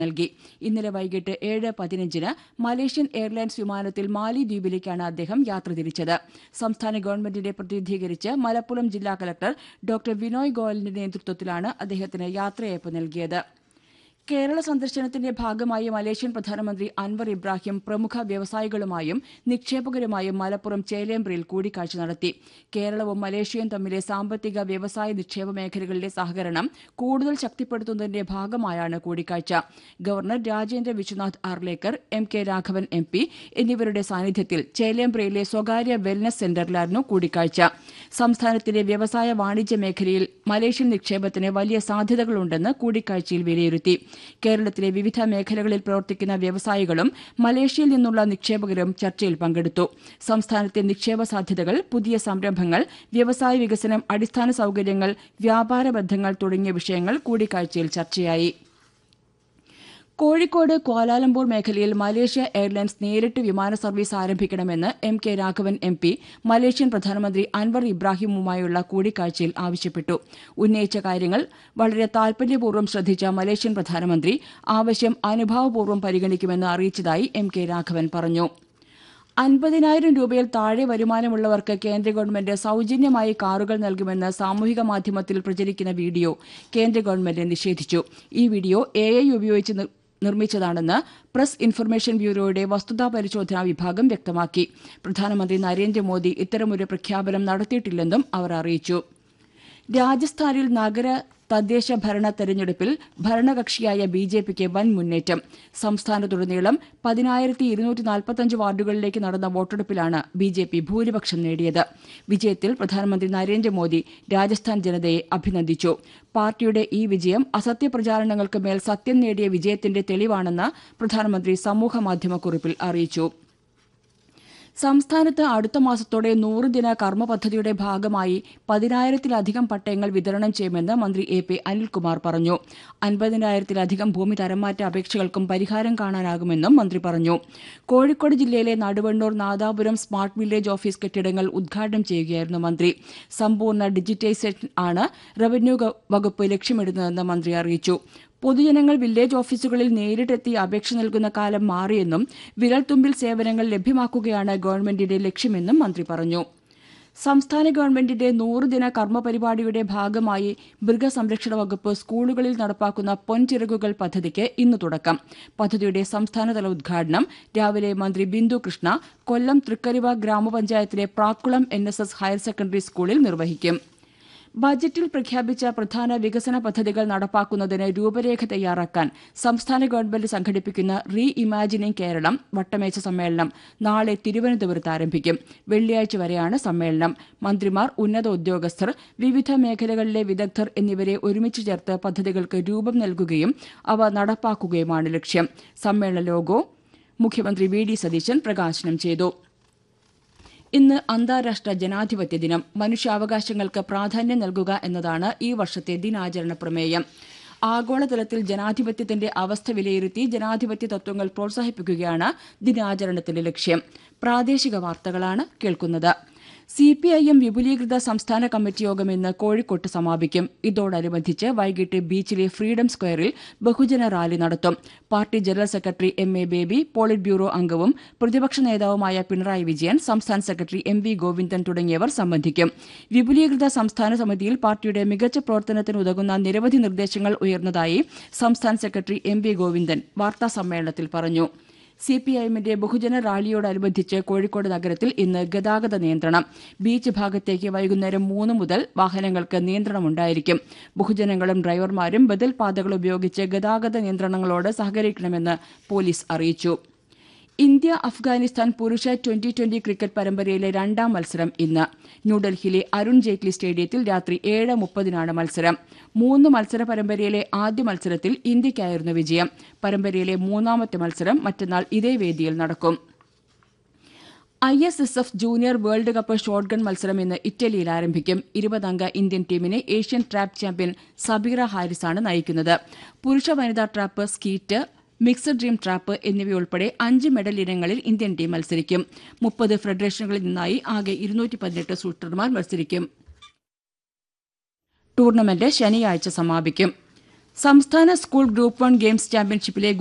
നൽകി ഇന്നലെ വൈകിട്ട് ഏഴ് പതിനഞ്ചിന് മലേഷ്യൻ എയർലൈൻസ് വിമാനത്തിൽ മാലി ദ്വീപിലേക്കാണ് അദ്ദേഹം യാത്ര തിരിച്ചത് സംസ്ഥാന ഗവൺമെന്റിനെ പ്രതിനിധീകരിച്ച് മലപ്പുറം ജില്ലാ കലക്ടർ ഡോക്ടർ വിനോയ് ഗോയലിന്റെ നേതൃത്വത്തിലാണ് അദ്ദേഹത്തിന് യാത്രയയപ്പ് നൽകിയത് കേരള സന്ദർശനത്തിന്റെ ഭാഗമായി മലേഷ്യൻ പ്രധാനമന്ത്രി അൻവർ ഇബ്രാഹിം പ്രമുഖ വ്യവസായികളുമായും നിക്ഷേപകരുമായും മലപ്പുറം ചേലേമ്പ്രയിൽ കൂടിക്കാഴ്ച നടത്തി കേരളവും മലേഷ്യയും തമ്മിലെ സാമ്പത്തിക വ്യവസായ നിക്ഷേപ മേഖലകളിലെ സഹകരണം കൂടുതൽ ശക്തിപ്പെടുത്തുന്നതിന്റെ ഭാഗമായാണ് കൂടിക്കാഴ്ച governor Rajendra Vishwanath Arlekar M K Raghavan M P എന്നിവരുടെ സാന്നിധ്യത്തിൽ ചേലേമ്പ്രയിലെ സ്വകാര്യ വെൽനസ് സെന്ററിലായിരുന്നു കൂടിക്കാഴ്ച സംസ്ഥാനത്തിന്റെ വ്യവസായ വാണിജ്യ മേഖലയിൽ മലേഷ്യൻ നിക്ഷേപത്തിന് വലിയ സാധ്യതകളുണ്ടെന്ന് കൂടിക്കാഴ്ചയിൽ വിലയിരുത്തി കേരളത്തിലെ വിവിധ മേഖലകളിൽ പ്രവർത്തിക്കുന്ന വ്യവസായികളും മലേഷ്യയിൽ നിന്നുള്ള നിക്ഷേപകരും ചർച്ചയിൽ പങ്കെടുത്തു സംസ്ഥാനത്തെ നിക്ഷേപ സാധ്യതകൾ പുതിയ സംരംഭങ്ങൾ വ്യവസായ വികസനം അടിസ്ഥാന സൌകര്യങ്ങൾ വ്യാപാര ബന്ധങ്ങൾ തുടങ്ങിയ വിഷയങ്ങൾ കൂടിക്കാഴ്ചയിൽ ചർച്ചയായി കോഴിക്കോട് ക്വാലാലംപൂർ മേഖലയിൽ മലേഷ്യ എയർലൈൻസ് നേരിട്ട് വിമാന സർവീസ് ആരംഭിക്കണമെന്ന് M K Raghavan M P Malaysian പ്രധാനമന്ത്രി അൻവർ ഇബ്രാഹിമുമായുള്ള കൂടിക്കാഴ്ചയിൽ ആവശ്യപ്പെട്ടു ഉന്നയിച്ച കാര്യങ്ങൾ വളരെ താൽപര്യപൂർവ്വം ശ്രദ്ധിച്ച മലേഷ്യൻ പ്രധാനമന്ത്രി ആവശ്യം അനുഭാവപൂർവ്വം പരിഗണിക്കുമെന്ന് അറിയിച്ചതായി എം കെ രാഘവൻ പറഞ്ഞു അൻപതിനായിരം രൂപയിൽ താഴെ വരുമാനമുള്ളവർക്ക് കേന്ദ്ര ഗവൺമെന്റ് സൌജന്യമായി കാറുകൾ നൽകുമെന്ന് സാമൂഹിക മാധ്യമത്തിൽ പ്രചരിക്കുന്ന വീഡിയോ കേന്ദ്ര ഗവൺമെന്റ് നിഷേധിച്ചു ഈ വീഡിയോ എ ഐ ഉപയോഗിച്ച് നിർ- നിർമ്മിച്ചതാണെന്ന് പ്രസ് ഇൻഫർമേഷൻ ബ്യൂറോയുടെ വസ്തുതാ പരിശോധനാ വിഭാഗം വ്യക്തമാക്കി പ്രധാനമന്ത്രി നരേന്ദ്രമോദി ഇത്തരമൊരു പ്രഖ്യാപനം നടത്തിയിട്ടില്ലെന്നും അവർ അറിയിച്ചു രാജസ്ഥാനിൽ നഗര തദ്ദേശ ഭരണ തെരഞ്ഞെടുപ്പിൽ ഭരണകക്ഷിയായ ബി ജെ പിക്ക് വൻ മുന്നേറ്റം സംസ്ഥാനത്തുടനീളം പതിനായിരത്തി ഇരുന്നൂറ്റി നാൽപ്പത്തഞ്ച് വാർഡുകളിലേക്ക് നടന്ന വോട്ടെടുപ്പിലാണ് ബി ജെ പി ഭൂരിപക്ഷം നേടിയത് വിജയത്തിൽ പ്രധാനമന്ത്രി നരേന്ദ്രമോദി രാജസ്ഥാൻ ജനതയെ അഭിനന്ദിച്ചു പാർട്ടിയുടെ ഈ വിജയം അസത്യപ്രചാരണങ്ങൾക്ക് മേൽ സത്യം നേടിയ വിജയത്തിന്റെ തെളിവാണെന്ന് പ്രധാനമന്ത്രി സമൂഹമാധ്യമക്കുറിപ്പിൽ അറിയിച്ചു സംസ്ഥാനത്ത് അടുത്ത മാസത്തോടെ നൂറ് ദിന കർമ്മ പദ്ധതിയുടെ ഭാഗമായി പതിനായിരത്തിലധികം പട്ടയങ്ങൾ വിതരണം ചെയ്യുമെന്ന് മന്ത്രി എ പി അനിൽകുമാർ പറഞ്ഞു അൻപതിനായിരത്തിലധികം ഭൂമി തരംമാറ്റ അപേക്ഷകൾക്കും പരിഹാരം കാണാനാകുമെന്നും മന്ത്രി പറഞ്ഞു കോഴിക്കോട് ജില്ലയിലെ Naduvannur Nadapuram smart village office കെട്ടിടങ്ങൾ ഉദ്ഘാടനം ചെയ്യുകയായിരുന്നു മന്ത്രി സമ്പൂർണ്ണ ഡിജിറ്റൈസേഷൻ ആണ് റവന്യൂ ഗ- വകുപ്പ് ലക്ഷ്യമിടുന്നതെന്ന് മന്ത്രി അറിയിച്ചു പൊതുജനങ്ങൾ വില്ലേജ് ഓഫീസുകളിൽ നേരിട്ടെത്തി അപേക്ഷ നൽകുന്ന കാലം മാറിയെന്നും വിരൽത്തുമ്പിൽ സേവനങ്ങൾ ലഭ്യമാക്കുകയാണ് ഗവൺമെന്റിന്റെ ലക്ഷ്യമെന്നും മന്ത്രി പറഞ്ഞു സംസ്ഥാന ഗവൺമെന്റിന്റെ നൂറുദിന കർമ്മ പരിപാടിയുടെ ഭാഗമായി മൃഗസംരക്ഷണ വകുപ്പ് സ്കൂളുകളിൽ നടപ്പാക്കുന്ന പൊൻചിറകുകൾ പദ്ധതിക്ക് ഇന്ന് തുടക്കം പദ്ധതിയുടെ സംസ്ഥാനതല ഉദ്ഘാടനം രാവിലെ മന്ത്രി ബിന്ദു കൃഷ്ണ കൊല്ലം തൃക്കരിവ ഗ്രാമപഞ്ചായത്തിലെ Prakkulam N S S higher secondary സ്കൂളിൽ നിർവഹിക്കും ബജറ്റിൽ പ്രഖ്യാപിച്ച പ്രധാന വികസന പദ്ധതികൾ നടപ്പാക്കുന്നതിന് രൂപരേഖ തയ്യാറാക്കാൻ സംസ്ഥാന ഗവൺമെന്റ് സംഘടിപ്പിക്കുന്ന റീ ഇമാജിനിംഗ് കേരളം വട്ടമേശ സമ്മേളനം നാളെ തിരുവനന്തപുരത്ത് ആരംഭിക്കും വെള്ളിയാഴ്ച വരെയാണ് സമ്മേളനം മന്ത്രിമാർ ഉന്നത ഉദ്യോഗസ്ഥർ വിവിധ മേഖലകളിലെ വിദഗ്ധർ എന്നിവരെ ഒരുമിച്ച് ചേർത്ത് പദ്ധതികൾക്ക് രൂപം നൽകുകയും അവ നടപ്പാക്കുകയുമാണ് ലക്ഷ്യം സമ്മേളന ലോഗോ മുഖ്യമന്ത്രി വി ഡി സതീശൻ പ്രകാശനം ചെയ്തു ഇന്ന് അന്താരാഷ്ട്ര ജനാധിപത്യ ദിനം മനുഷ്യാവകാശങ്ങൾക്ക് പ്രാധാന്യം നൽകുക എന്നതാണ് ഈ വർഷത്തെ ദിനാചരണ പ്രമേയം ആഗോളതലത്തിൽ ജനാധിപത്യത്തിന്റെ അവസ്ഥ വിലയിരുത്തി ജനാധിപത്യ തത്വങ്ങൾ പ്രോത്സാഹിപ്പിക്കുകയാണ് ദിനാചരണത്തിന്റെ ലക്ഷ്യം പ്രാദേശിക വാർത്തകളാണ് കേൾക്കുന്നത് സി പി ഐ എം വിപുലീകൃത സംസ്ഥാന കമ്മിറ്റി യോഗം ഇന്ന് കോഴിക്കോട്ട് സമാപിക്കും ഇതോടനുബന്ധിച്ച് വൈകിട്ട് ബീച്ചിലെ ഫ്രീഡം സ്ക്വയറിൽ ബഹുജന റാലി നടത്തും party general secretary M A Baby polit bureau അംഗവും പ്രതിപക്ഷ നേതാവുമായ പിണറായി വിജയൻ സംസ്ഥാന സെക്രട്ടറി എം വി ഗോവിന്ദൻ തുടങ്ങിയവർ സംബന്ധിക്കും വിപുലീകൃത സംസ്ഥാന സമിതിയിൽ പാർട്ടിയുടെ മികച്ച പ്രവർത്തനത്തിന് ഉതകുന്ന നിരവധി നിർദ്ദേശങ്ങൾ ഉയർന്നതായി സംസ്ഥാന സെക്രട്ടറി എം വി ഗോവിന്ദൻ വാർത്താസമ്മേളനത്തിൽ പറഞ്ഞു സി പി ഐഎമ്മിന്റെ ബഹുജന റാലിയോടനുബന്ധിച്ച് കോഴിക്കോട് നഗരത്തിൽ ഇന്ന് ഗതാഗത നിയന്ത്രണം ബീച്ച് ഭാഗത്തേക്ക് വൈകുന്നേരം മൂന്ന് മുതൽ വാഹനങ്ങൾക്ക് നിയന്ത്രണമുണ്ടായിരിക്കും ബഹുജനങ്ങളും ഡ്രൈവർമാരും ബദൽ പാതകൾ ഉപയോഗിച്ച് ഗതാഗത നിയന്ത്രണങ്ങളോട് സഹകരിക്കണമെന്ന് പോലീസ് അറിയിച്ചു ഇന്ത്യ അഫ്ഗാനിസ്ഥാൻ പുരുഷ ട്വന്റി ട്വന്റി ക്രിക്കറ്റ് പരമ്പരയിലെ രണ്ടാം മത്സരം ഇന്ന് ന്യൂഡൽഹിയിലെ അരുൺ ജെയ്റ്റ്ലി സ്റ്റേഡിയത്തിൽ രാത്രി ഏഴ് മുപ്പതിനാണ് മത്സരം മൂന്ന് മത്സര പരമ്പരയിലെ ആദ്യ മത്സരത്തിൽ ഇന്ത്യയ്ക്കായിരുന്നു വിജയം പരമ്പരയിലെ മൂന്നാമത്തെ മത്സരം മറ്റന്നാൾ ഇതേ വേദിയിൽ നടക്കും I S S F junior world cup shotgun മത്സരം ഇന്ന് ഇറ്റലിയിൽ ആരംഭിക്കും ഇരുപതംഗ ഇന്ത്യൻ ടീമിനെ ഏഷ്യൻ ട്രാപ്പ് ചാമ്പ്യൻ സബീറ ഹാരിസാണ് നയിക്കുന്നത് പുരുഷ വനിതാ trap skeet mixed team trap എന്നിവയുൾപ്പെടെ അഞ്ച് മെഡൽ ഇനങ്ങളിൽ ഇന്ത്യൻ ടീം മത്സരിക്കും മുപ്പത് ഫെഡറേഷനുകളിൽ നിന്നായി ആകെ ഇരുന്നൂറ്റി പതിനെട്ട് ഷൂട്ടർമാർ മത്സരിക്കും ടൂർണമെന്റ് ശനിയാഴ്ച സമാപിക്കും സംസ്ഥാന സ്കൂൾ ഗ്രൂപ്പ് വൺ ഗെയിംസ് ചാമ്പ്യൻഷിപ്പിലെ